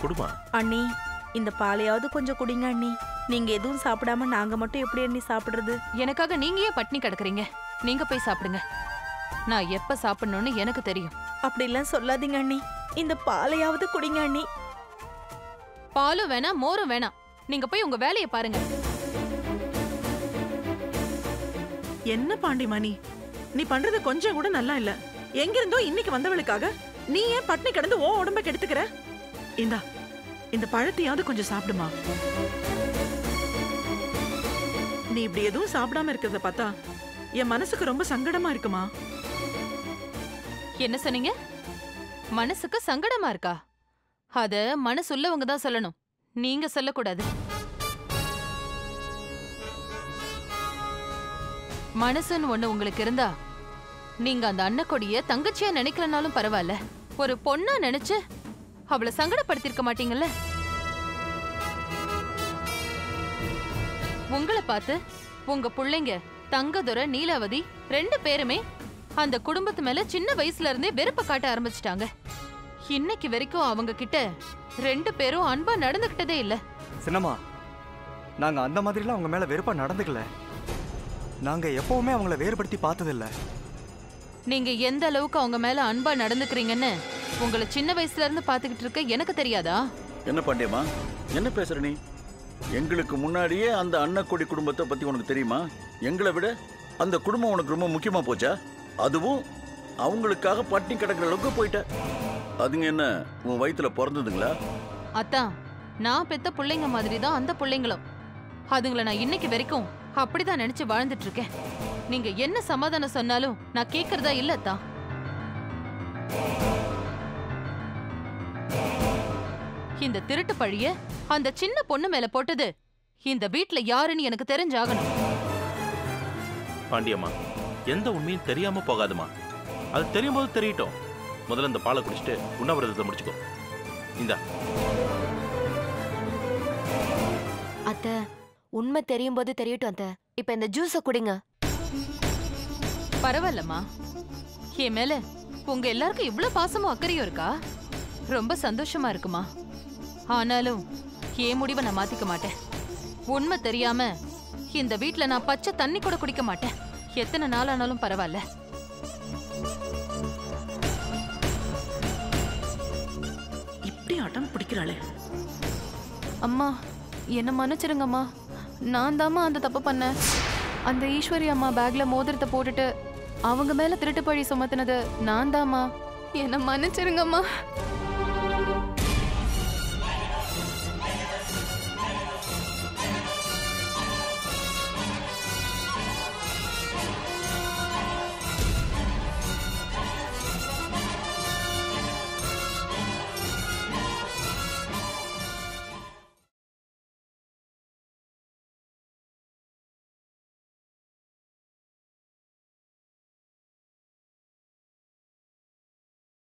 குடுமா அண்ணி இந்த பாலையாவது கொஞ்சம் குடிங்க அண்ணி நீங்க எதுவும் சாப்பிடாம நாங்க மட்டும் எப்படி அண்ணி சாப்பிடுறது எனக்காக நீங்க ஏன் பட்னி கிடக்குறீங்க நீங்க போய் சாப்பிடுங்க நான் எப்ப சாப்பிடணும்னு எனக்கு தெரியும் அப்படிலாம் சொல்லாதீங்க அண்ணி இந்த பாலையாவது குடிங்க அண்ணி பாலும் வேணாம் மோரும் வேணாம் நீங்க போய் உங்க வேலையை பாருங்க என்ன பாண்டிமணி நீ பண்றது கொஞ்சம் கூட நல்லா இல்ல எங்கிருந்தோ இன்னைக்கு வந்தவளுக்காக நீ ஏன் பட்னி கிடந்து ஓ உடம்ப கெடுத்துக்கிற இந்தா இந்த பழத்தையாவது கொஞ்சம் சாப்பிடுமா நீ இப்படி எதுவும் சாப்பிடாம இருக்கிறத பார்த்தா என் மனசுக்கு ரொம்ப சங்கடமா இருக்குமா என்ன சொன்னீங்க மனசுக்கு சங்கடமா இருக்கா அத மனசுள்ளவங்க தான் சொல்லணும் நீங்க சொல்லக்கூடாது மனசுன்னு ஒண்ணு உங்களுக்கு இருந்தா நீங்க அந்த அன்னக்கொடிய தங்கச்சியா நினைக்கலனாலும் பரவாயில்ல ஒரு பொண்ணா நினைச்சு அவளை சங்கடப்படுத்திருக்க மாட்டீங்கல்ல உங்களை பார்த்து உங்க புள்ளைங்க தங்கதுரை நீலாவதி ரெண்டு பேருமே அந்த குடும்பத்து மேல சின்ன வயசுல இருந்தே வெறுப்ப காட்ட ஆரம்பிச்சிட்டாங்க இன்னைக்கு வரைக்கும் அவங்க கிட்ட ரெண்டு பேரும் அன்பா நடந்துகிட்டதே இல்ல சின்னம்மா நாங்க அந்த மாதிரிலாம் அவங்க மேல வெறுப்பா நடந்துக்கல நாங்க எப்பவுமே அவங்கள வேறுபடுத்தி பார்த்ததில்ல நீங்க எந்த அளவுக்கு அவங்க மேல அன்பா நடந்துக்கிறீங்கன்னு உங்களை சின்ன வயசுல இருந்து பாத்துக்கிட்டு இருக்க எனக்கு தெரியாதா என்ன பாண்டியம்மா என்ன பேசுற நீ எங்களுக்கு முன்னாடியே அந்த அன்னக்கொடி குடும்பத்தை பத்தி உனக்கு தெரியுமா எங்களை விட அந்த குடும்பம் உனக்கு ரொம்ப முக்கியமா போச்சா அதுவும் அவங்களுக்காக பட்டினி கிடக்குற அளவுக்கு போயிட்ட அதுங்க என்ன உன் வயித்துல பிறந்ததுங்களா அத்தான் நான் பெத்த பிள்ளைங்க மாதிரி தான் அந்த பிள்ளைங்களும் அதுங்களை நான் இன்னைக்கு வரைக்கும் அப்படிதான் நினைச்சு வாழ்ந்துட்டு இருக்கேன் நீங்க என்ன சமாதானம் சொன்னாலும் நான் கேக்குறதா இல்ல அத்தான் இந்த திருட்டு பழிய அந்த சின்ன பொண்ணு மேல போட்டது இந்த வீட்ல யாருன்னு எனக்கு தெரிஞ்சாகணும் பாண்டியம்மா எந்த உண்மையும் தெரியாம போகாதுமா அது தெரியும் போது தெரியட்டும் முதல்ல இந்த பாலை குடிச்சிட்டு உண்ணாவிரதத்தை முடிச்சுக்கோ இந்தா அத்தை உண்மை தெரியும் போது தெரியட்டும் அத்தை இப்ப இந்த ஜூஸ குடிங்க பரவாயில்லம்மா என் மேல உங்க எல்லாருக்கும் இவ்ளோ பாசமும் அக்கறையும் இருக்கா ரொம்ப சந்தோஷமா இருக்குமா ஆனாலும் என் முடிவை நான் மாத்திக்க மாட்டேன் உண்மை தெரியாம இந்த வீட்ல நான் பச்சை தண்ணி கூட குடிக்க மாட்டேன் எத்தனை நாள் ஆனாலும் பரவாயில்ல இப்படி அடம் பிடிக்கிறாளே அம்மா என்ன மன்னிச்சிருங்கம்மா நான் தாம்மா அந்த தப்பு பண்ணேன் அந்த ஈஸ்வரி அம்மா பேக்ல மோதிரத்தை போட்டுட்டு அவங்க மேல திருட்டு பழி சுமத்துனது நான் தாம்மா என்ன மன்னிச்சிருங்கம்மா